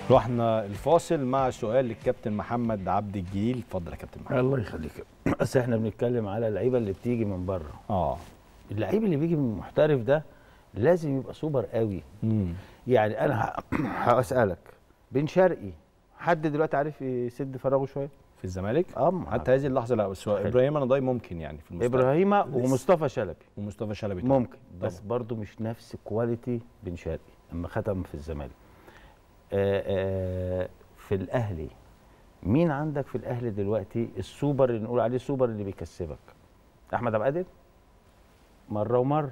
رحنا الفاصل مع سؤال للكابتن محمد عبد الجليل اتفضل يا كابتن محمد الله يخليك بس احنا بنتكلم على اللعيبه اللي بتيجي من بره اه اللعيب اللي بيجي من محترف ده لازم يبقى سوبر قوي امم يعني انا ه- هسالك بن شرقي حد دلوقتي عارف يسد فراغه شويه في الزمالك اه حتى هذه اللحظه لا بس هو حلو. ابراهيم رضاي ممكن يعني في المستقبل ابراهيم لسه. ومصطفى شلبي ومصطفى شلبي طبعاً. ممكن بس طبعاً. برضو مش نفس كواليتي بن شرقي لما ختم في الزمالك آه، آه، في الاهلي مين عندك في الاهلي دلوقتي السوبر اللي نقول عليه سوبر اللي بيكسبك احمد عبد القادر مره ومره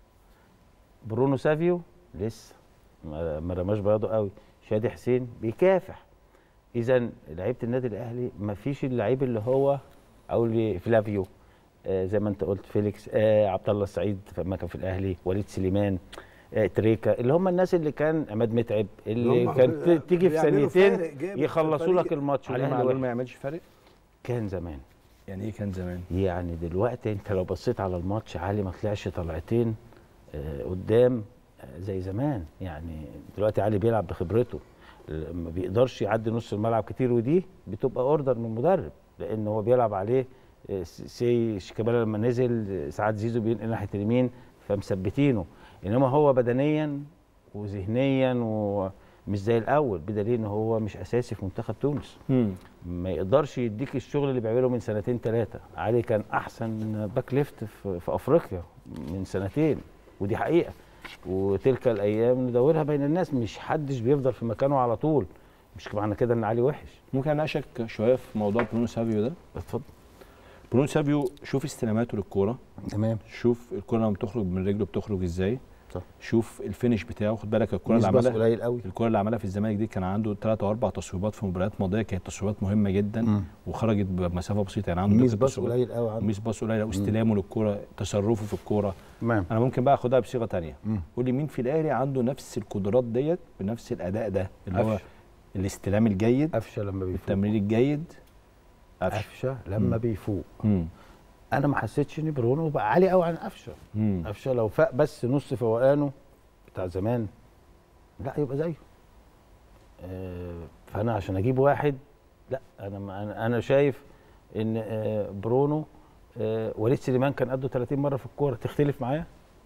برونو سافيو لسه ما ما رماش بياضه قوي شادي حسين بيكافح اذا لعيبه النادي الاهلي ما فيش اللعيب اللي هو او اللي فلافيو آه زي ما انت قلت فيليكس آه عبد الله السعيد لما كان في الاهلي وليد سليمان آه تريكا اللي هم الناس اللي كان عماد متعب اللي هم كان ت- تيجي في بيعملوا ثانيتين فارق جامد في يخلصوا الفريق. لك الماتش علي والأهلي معلول واقف. ما يعملش فارق كان زمان يعني ايه كان زمان يعني دلوقتي انت لو بصيت على الماتش علي ما طلعش طلعتين آه، قدام آه، زي زمان يعني دلوقتي علي بيلعب بخبرته آه، ما بيقدرش يعدي نص الملعب كتير ودي بتبقى اوردر من المدرب لان هو بيلعب عليه آه، س- سي شيكابالا لما نزل آه، ساعات زيزو بينقل ناحيه اليمين فمثبتينه انما هو بدنيا وذهنيا ومش زي الاول بدليل ان هو مش اساسي في منتخب تونس امم ما يقدرش يديك الشغل اللي بيعمله من سنتين ثلاثه علي كان احسن باك ليفت في, في افريقيا من سنتين ودي حقيقه وتلك الايام ندورها بين الناس مش حدش بيفضل في مكانه على طول مش معنى كده ان علي وحش ممكن اناقشك شويه في موضوع برونو سافيو ده اتفضل برونو سافيو شوف استلاماته للكوره تمام شوف الكوره لما بتخرج من رجله بتخرج ازاي صح. شوف الفينش بتاعه خد بالك الكوره اللي نسبة عملها قليل قوي الكوره اللي عملها في الزمالك دي كان عنده ثلاث او اربع تصويبات في مباريات ماضيه كانت تصويبات مهمه جدا مم. وخرجت بمسافه بسيطه يعني عنده ميس دقة باص تصويبات. قليل قوي عنده ميس باص قليل واستلامه للكوره تصرفه في الكوره تمام انا ممكن بقى اخدها بصيغه تانية مم. قول لي مين في الاهلي عنده نفس القدرات ديت بنفس الاداء ده اللي هو قفشه. الاستلام الجيد قفشه لما بيفوق التمرير الجيد قفشه قفشه لما مم. بيفوق مم. انا ما حسيتش ان برونو بقى عالي قوي عن قفشه مم. قفشه لو فاق بس نص فوقانه بتاع زمان لا يبقى زيه آه، فانا عشان اجيب واحد لا انا ما- انا انا شايف ان آه، برونو آه، وليد سليمان كان قده 30 مره في الكوره تختلف معايا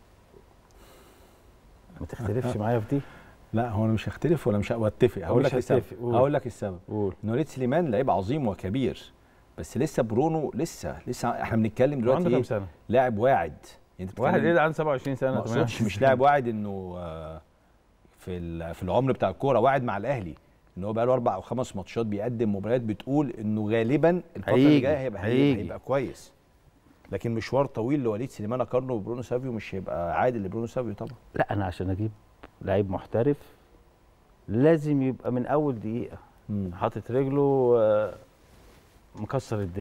ما تختلفش معايا في دي لا هو انا مش هختلف ولا مش هتفق هقول مش لك السبب هتفق، قول. هقول لك السبب قول ان وليد سليمان لعيب عظيم وكبير بس لسه برونو لسه لسه احنا بنتكلم عنده دلوقتي كام ايه سنه لاعب واعد يعني انت واحد بتتكلم- ايه عنده 27 سنه ما 28 اقصدش مش لاعب واعد انه آه، في ال- في العمر بتاع الكوره واعد مع الاهلي ان هو بقى له اربع او خمس ماتشات بيقدم مباريات بتقول انه غالبا الفتره اللي هيجي، جايه هيبقى هيجي. هيبقى, هيبقى كويس لكن مشوار طويل لوليد سليمان اقارنه ببرونو سافيو مش هيبقى عادل لبرونو سافيو طبعا لا انا عشان اجيب لعيب محترف لازم يبقى من اول دقيقه مم. حاطط رجله آه، مكسر الدنيا